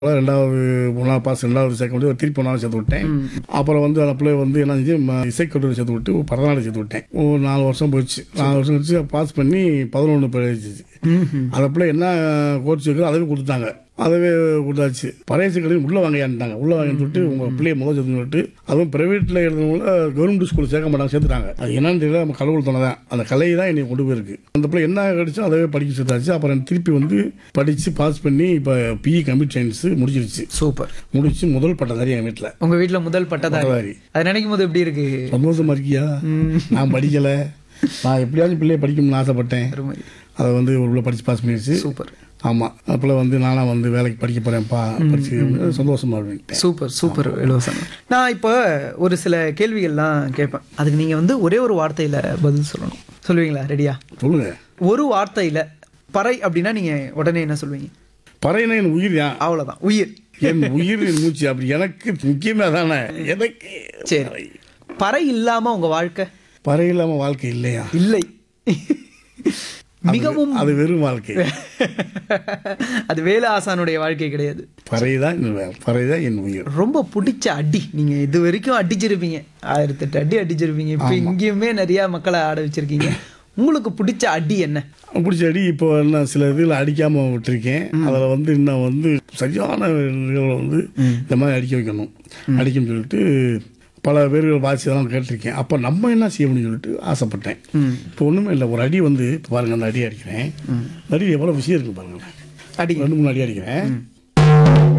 ரெண்டாவது மூணாவது பாஸ் ரெண்டாவது சேர்க்க முடியும் திருப்பி ஒன்றாவது சேர்த்து விட்டேன் அப்புறம் வந்து அந்த பிள்ளை வந்து என்ன செஞ்சு ம- இசைக்கல்லூரி சேர்த்து விட்டு பரதநாட்டியம் சேர்த்து விட்டேன் ஒரு நாலு வருஷம் போயிடுச்சு நாலு வருஷம் கழிச்சு பாஸ் பண்ணி பதினொன்று போயிடுச்சு அந்த பிள்ளை என்ன கோர்ஸ் இருக்கோ அதவே கொடுத்துட்டாங்க அதவே கொடுத்தாச்சு பழைய கல்வி உள்ள வாங்கியான்ட்டாங்க உள்ள வாங்கின்னு சொல்லிட்டு உங்க பிள்ளைய முதல் சேர்த்து சொல்லிட்டு அதுவும் பிரைவேட்ல இருந்தவங்கள கவர்மெண்ட் ஸ்கூல் சேர்க்க மாட்டாங்க சேர்த்துட்டாங்க அது என்னன்னு தெரியல நம்ம கடவுள் துணை தான் அந்த கலை தான் என்னை கொண்டு போயிருக்கு அந்த பிள்ளை என்ன கிடைச்சோ அதவே படிக்க சேர்த்தாச்சு அப்புறம் திருப்பி வந்து படிச்சு பாஸ் பண்ணி இப்போ பிஇ கம்ப்யூட்டர் சயின்ஸ் முடிச்சிருச்சு சூப்பர் முடிச்சு முதல் பட்டதாரி என் வீட்டில் உங்க வீட்ல முதல் பட்டதாரி பட்டதாரி அது நினைக்கும் போது எப்படி இருக்கு சந்தோஷமா இருக்கியா நான் படிக்கல நான் எப்படியாவது பிள்ளைய படிக்கணும்னு ஆசைப்பட்டேன் அருமை அதை வந்து ஒரு பிள்ளை படிச்சு பாஸ் பண்ணிடுச்சு சூப்பர் ஆமாம் அப்போல வந்து நானா வந்து வேலைக்கு படிக்க போகிறேன்ப்பா படிச்சு சந்தோஷமா இருந்துட்டேன் சூப்பர் சூப்பர் இலவசம் நான் இப்போ ஒரு சில கேள்விகள்லாம் கேட்பேன் அதுக்கு நீங்க வந்து ஒரே ஒரு வார்த்தையில பதில் சொல்லணும் சொல்லுவீங்களா ரெடியா சொல்லுங்க ஒரு வார்த்தையில பறை அப்படின்னா நீங்க உடனே என்ன சொல்லுவீங்க பறையினா என் உயிர் ஏன் அவ்வளவுதான் உயிர் என் உயிர் என் மூச்சு அப்படி எனக்கு முக்கியமே அதானே எனக்கு சரி பறை இல்லாம உங்க வாழ்க்கை பறை இல்லாம வாழ்க்கை இல்லையா இல்லை மிகவும் அது வெறும் வாழ்க்கை அது வேலு ஆசானுடைய வாழ்க்கை கிடையாது பறை தான் என் வே- பறை தான் என் உயிர் ரொம்ப பிடிச்ச அடி நீங்க இது வரைக்கும் அடிச்சிருப்பீங்க ஆயிரத்தெட்டு அடி அடிச்சிருப்பீங்க இப்போ இங்கேயுமே நிறைய மக்களை ஆட வச்சிருக்கீங்க உங்களுக்கு பிடிச்ச அடி என்ன பிடிச்ச அடி இப்போ என்ன சில இதில் அடிக்காம விட்டுருக்கேன் அதில் வந்து இன்னும் வந்து சரியான இதுகளை வந்து இந்த மாதிரி அடிக்க வைக்கணும் அடிக்கணும்னு சொல்லிட்டு பல பேர்கள் வாசியெல்லாம் கேட்டிருக்கேன் அப்போ நம்ம என்ன செய்ய முடியும்னு சொல்லிட்டு ஆசைப்பட்டேன் இப்போ ஒன்றுமே இல்லை ஒரு அடி வந்து இப்போ பாருங்க அந்த அடி அடிக்கிறேன் அந்த அடி எவ்வளோ விஷயம் இருக்கு பாருங்க அடி ரெண்டு மூணு அடி அடிக்கிறேன்